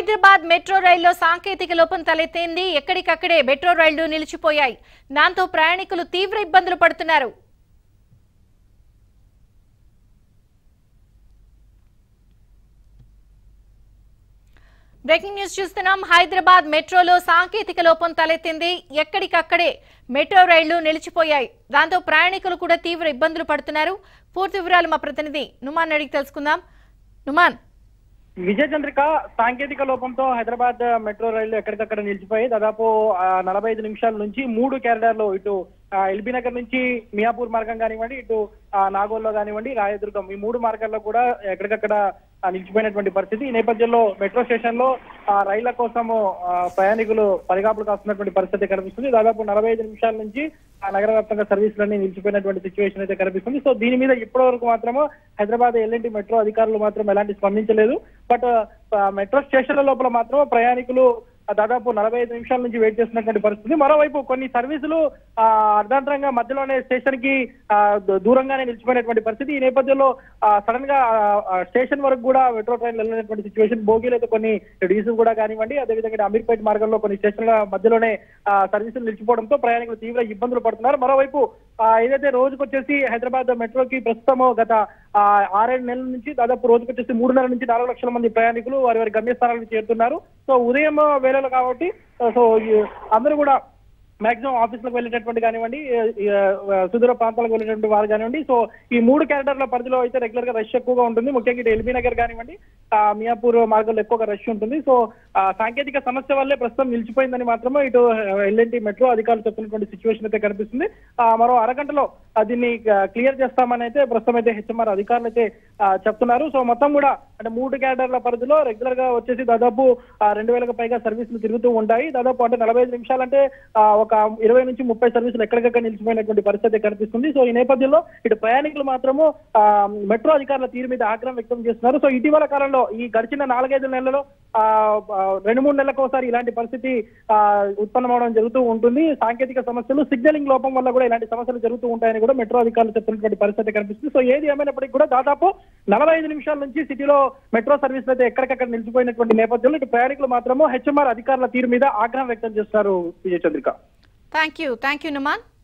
Hyderabad metro రైల్లో సాంకేతిక లోపం తలెత్తింది ఎక్కడికక్కడే మెట్రో రైళ్లు నిలిచిపోయాయి దాంతో ప్రయాణికులు తీవ్ర ఇబ్బందులు పడుతున్నారు బ్రేకింగ్ న్యూస్ చూస్తున్నాం హైదరాబాద్ మెట్రోలో సాంకేతిక లోపం తలెత్తింది ఎక్కడికక్కడే మెట్రో రైళ్లు నిలిచిపోయాయి దాంతో ప్రయాణికులు కూడా తీవ్ర ఇబ్బందులు పడుతున్నారు పూర్తి వివరాలు మా ప్రతినిధి నుమాన్ అడిగి తెలుసుకుందాం నుమాన్ విజయ చంద్రిక సాంకేతిక లోపంతో హైదరాబాద్ మెట్రో రైళ్లు ఎక్కడికక్కడ నిలిచిపోయి దాదాపు ఆ, నలభై ఐదు నిమిషాల నుంచి మూడు క్యారిడార్లు ఇటు ఆ, ఎల్బీ నగర్ నుంచి మియాపూర్ మార్గం కానివ్వండి ఇటు ఆ, నాగోల్లో కానివ్వండి రాయదుర్గం ఈ మూడు మార్గాల్లో కూడా ఎక్కడికక్కడ ఆ, నిలిచిపోయినటువంటి పరిస్థితి ఈ నేపథ్యంలో మెట్రో స్టేషన్ లో ఆ, రైళ్ల కోసము ఆ, ప్రయాణికులు పరిగాపులు కాస్తున్నటువంటి పరిస్థితి కనిపిస్తుంది దాదాపు నలభై ఐదు నిమిషాల నుంచి ఆ నగర వ్యాప్తంగా సర్వీసులన్నీ నిలిచిపోయినటువంటి సిచ్యువేషన్ అయితే కనిపిస్తుంది సో దీని మీద ఇప్పటి వరకు మాత్రము హైదరాబాద్ ఎల్ఎన్టీ మెట్రో అధికారులు మాత్రం ఎలాంటి స్పందించలేదు బట్ మెట్రో స్టేషన్ల లోపల మాత్రం ప్రయాణికులు ఆ, దాదాపు నలభై ఐదు నిమిషాల నుంచి వెయిట్ చేస్తున్నటువంటి పరిస్థితి మరోవైపు కొన్ని సర్వీసులు ఆ, అర్ధాంతరంగా మధ్యలోనే స్టేషన్ కి ఆ, దూ- దూరంగానే నిలిచిపోయినటువంటి పరిస్థితి ఈ నేపథ్యంలో సడన్ గా ఆ, ఆ, స్టేషన్ వరకు కూడా మెట్రో ట్రైన్ వెళ్ళినటువంటి సిచ్యువేషన్ బోగీలు అయితే కొన్ని డీజిల్ కూడా కానివ్వండి అదేవిధంగా ఇటు అమీర్పేట్ మార్గంలో కొన్ని స్టేషన్ల మధ్యలోనే ఆ, సర్వీసులు నిలిచిపోవడంతో ప్రయాణికులు తీవ్ర ఇబ్బందులు పడుతున్నారు మరోవైపు ఆ, ఏదైతే రోజుకు వచ్చేసి హైదరాబాద్ మెట్రోకి ప్రస్తుతం గత ఆ, ఆరేడు నెలల నుంచి దాదాపు రోజుకు వచ్చేసి మూడున్నర నుంచి నాలుగు లక్షల మంది ప్రయాణికులు వారి వారి గమ్యస్థానాలకు చేరుతున్నారు సో ఉదయం వేళలు కాబట్టి సో ఈ అందరూ కూడా మాక్సిమం ఆఫీసులకు వెళ్ళేటటువంటి కానివ్వండి ఈ, ఆ, సుదూర ప్రాంతాలకు వెళ్ళేటువంటి వారు కానివ్వండి సో ఈ మూడు క్యారెక్టర్ల పరిధిలో అయితే రెగ్యులర్ గా రష్ ఎక్కువగా ఉంటుంది ముఖ్యంగా ఇటు ఎల్బీ నగర్ కానివ్వండి ఆ, మియాపూర్ మార్గంలో ఎక్కువగా రష్ ఉంటుంది సో ఆ, సాంకేతిక సమస్య వల్లే ప్రస్తుతం నిలిచిపోయిందని మాత్రమే ఇటు ఎల్ఎన్టీ మెట్రో అధికారులు చెప్తున్నటువంటి సిచ్యువేషన్ అయితే కనిపిస్తుంది ఆ, మరో అరగంటలో ఆ, దీన్ని క్లియర్ చేస్తామని అయితే ప్రస్తుతం అయితే హెచ్ఎంఆర్ అధికారులు అయితే ఆ, చెప్తున్నారు సో మొత్తం కూడా అంటే మూడు క్యాడర్ల పరిధిలో రెగ్యులర్ గా వచ్చేసి దాదాపు ఆ, రెండు వేలకు పైగా సర్వీసులు తిరుగుతూ ఉంటాయి దాదాపు అంటే నలభై ఐదు నిమిషాలంటే ఆ, ఒక ఇరవై నుంచి ముప్పై సర్వీసులు ఎక్కడికక్కడ నిలిచిపోయినటువంటి పరిస్థితి కనిపిస్తుంది సో ఈ నేపథ్యంలో ఇటు ప్రయాణికులు మాత్రము ఆ, మెట్రో అధికారుల తీరు మీద ఆగ్రహం వ్యక్తం చేస్తున్నారు సో ఇటీవల కాలంలో ఈ గడిచిన నాలుగైదు నెలలలో ఆ, ఆ, రెండు మూడు నెలలకు ఒకసారి ఇలాంటి పరిస్థితి ఆ, ఉత్పన్నమవడం జరుగుతూ ఉంటుంది సాంకేతిక సమస్యలు సిగ్నలింగ్ లోపం వల్ల కూడా ఇలాంటి సమస్యలు జరుగుతూ ఉంటాయని కూడా మెట్రో అధికారులు చెప్తున్నటువంటి పరిస్థితి కనిపిస్తుంది సో ఏది ఏమైనప్పటికీ కూడా దాదాపు నలభై ఐదు నిమిషాల నుంచి సిటీలో మెట్రో సర్వీసులు అయితే ఎక్కడికక్కడ నిలిచిపోయినటువంటి నేపథ్యంలో ఇటు ప్రయాణికులు మాత్రము హెచ్ఎంఆర్ అధికారుల తీరు మీద ఆగ్రహం వ్యక్తం చేస్తున్నారు Vijaya Chandrika thank you thank you Numan